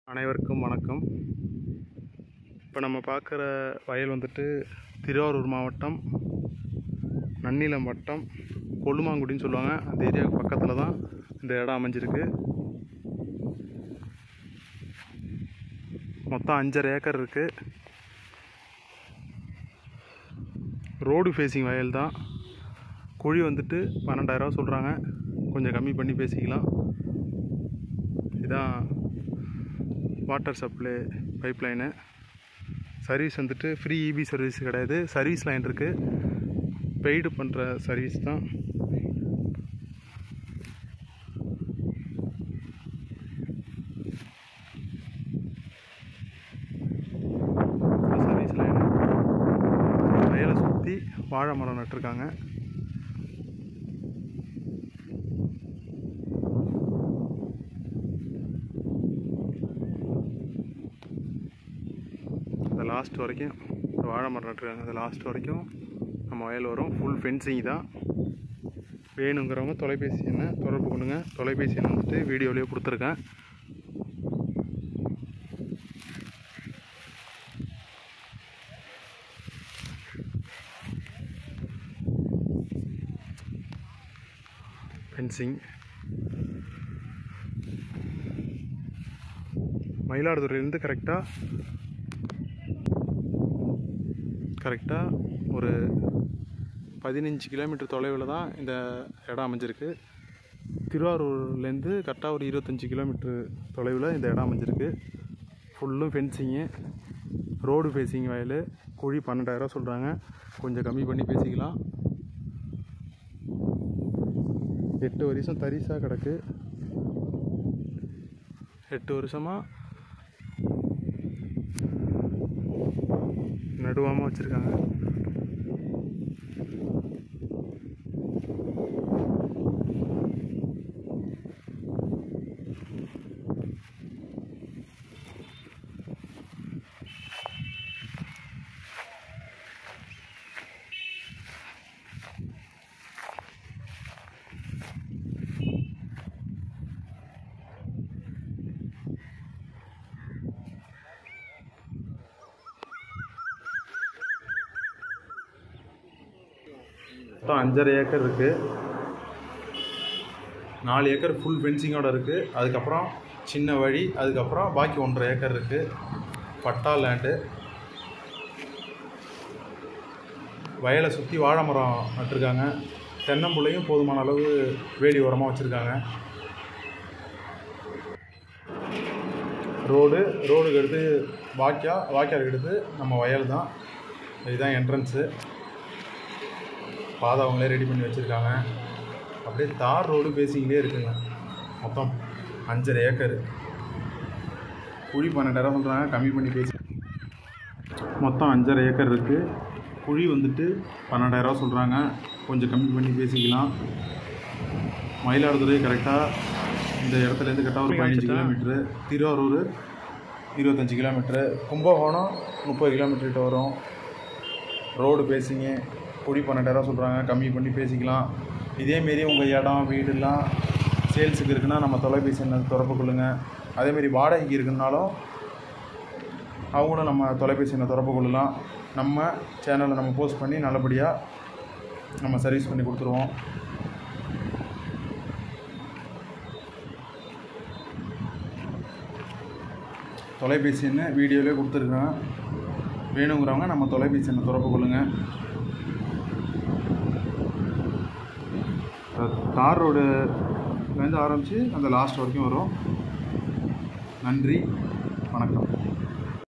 அனைவருக்கும் வணக்கம் இப்போ நம்ம பார்க்குற வயல் வந்துட்டு திருவாரூர் மாவட்டம் நன்னிலம் வட்டம் கொல்லுமாங்குடின்னு சொல்லுவாங்க அந்த ஏரியாவுக்கு பக்கத்தில் தான் இந்த இடம் அமைஞ்சிருக்கு மொத்தம் அஞ்சரை ஏக்கர் இருக்குது ரோடு ஃபேஸிங் வயல் தான் குழி வந்துட்டு பன்னெண்டாயிரரூவா சொல்கிறாங்க கொஞ்சம் கம்மி பண்ணி பேசிக்கலாம் இதான் water supply pipe line service வந்துட்டு ஃப்ரீ இபி சர்வீஸ் கிடையாது சர்வீஸ் லைன் இருக்குது பெய்டு பண்ணுற சர்வீஸ் தான் சர்வீஸ் லைனு வயலை சுற்றி வாழை மரம் நட்டிருக்காங்க அந்த லாஸ்ட் வரைக்கும் இந்த வாழை மரம் நட்டுருக்காங்க அந்த லாஸ்ட் வரைக்கும் நம்ம வயல் வரும் ஃபுல் ஃபென்சிங் தான் வேணுங்கிறவங்க தொலைபேசி எண்ணை தொடர்பு கொண்டுங்க தொலைபேசி எண் வந்துட்டு வீடியோலேயே கொடுத்துருக்கேன் ஃபென்சிங் மயிலாடுதுறையிலேருந்து கரெக்டாக கரெக்டாக ஒரு பதினஞ்சு கிலோமீட்டர் தொலைவில் தான் இந்த இடம் அமைஞ்சிருக்கு திருவாரூர்லேருந்து கரெக்டாக ஒரு இருபத்தஞ்சி கிலோமீட்டர் தொலைவில் இந்த இடம் அமைஞ்சிருக்கு ஃபுல்லும் ஃபென்சிங்கு ரோடு ஃபேஸிங் வயல் குழி பன்னெண்டாயிரரூவா சொல்கிறாங்க கொஞ்சம் கம்மி பண்ணி பேசிக்கலாம் எட்டு வருஷம் தரிசாக கிடக்கு எட்டு வருஷமாக நடுவாமல் வச்சுருக்காங்க மொத்தம் அஞ்சரை ஏக்கர் இருக்குது நாலு ஏக்கர் ஃபுல் ஃபென்சிங்கோட இருக்குது அதுக்கப்புறம் சின்ன வழி அதுக்கப்புறம் பாக்கி ஒன்றரை ஏக்கர் இருக்குது பட்டா லேண்டு வயலை சுற்றி வாழை மரம் நட்டிருக்காங்க தென்னம்புள்ளையும் போதுமான அளவு வேலி உரமாக வச்சுருக்காங்க ரோடு ரோடுக்கு அடுத்து வாக்கியா வாக்கியாருக்கு அடுத்து நம்ம வயல் தான் இதுதான் என்ட்ரன்ஸு பாதை அவங்களே ரெடி பண்ணி வச்சுருக்காங்க அப்படியே தார் ரோடு பேசிக்கிட்டே இருக்குங்க மொத்தம் அஞ்சரை ஏக்கர் குழி பன்னெண்டாயிரம் சொல்கிறாங்க கம்மி பண்ணி பேசி மொத்தம் அஞ்சரை ஏக்கர் இருக்குது குழி வந்துட்டு பன்னெண்டாயிரரூவா சொல்கிறாங்க கொஞ்சம் கம்மி பண்ணி பேசிக்கலாம் மயிலாடுதுறை கரெக்டாக இந்த இடத்துலேருந்து கரெக்டாக ஒரு பதினஞ்சு கிலோமீட்ரு திருவாரூர் இருபத்தஞ்சி கிலோமீட்ரு கும்பகோணம் முப்பது கிலோமீட்டர்கிட்ட வரும் ரோடு பேசிங்க குடி பன்னெண்டாயிரம் சொல்கிறாங்க கம்மி பண்ணி பேசிக்கலாம் இதேமாரி உங்கள் இடம் வீடுலாம் சேல்ஸுக்கு இருக்குன்னா நம்ம தொலைபேசி எண்ணை தொடர்பு கொள்ளுங்கள் அதேமாரி வாடகைக்கு இருக்குன்னாலும் அவங்களும் நம்ம தொலைபேசி எண்ணை தொடர்பு கொள்ளலாம் நம்ம சேனலில் நம்ம போஸ்ட் பண்ணி நல்லபடியாக நம்ம சர்வீஸ் பண்ணி கொடுத்துருவோம் தொலைபேசி எண்ணை வீடியோவிலே கொடுத்துருக்கேன் வேணுங்கிறவங்க நம்ம தொலைபேசி எண்ணை தொடர்பு கொள்ளுங்கள் தார் ரோடுலேருந்து ஆரம்பித்து அந்த லாஸ்ட் வரைக்கும் வரும் நன்றி வணக்கம்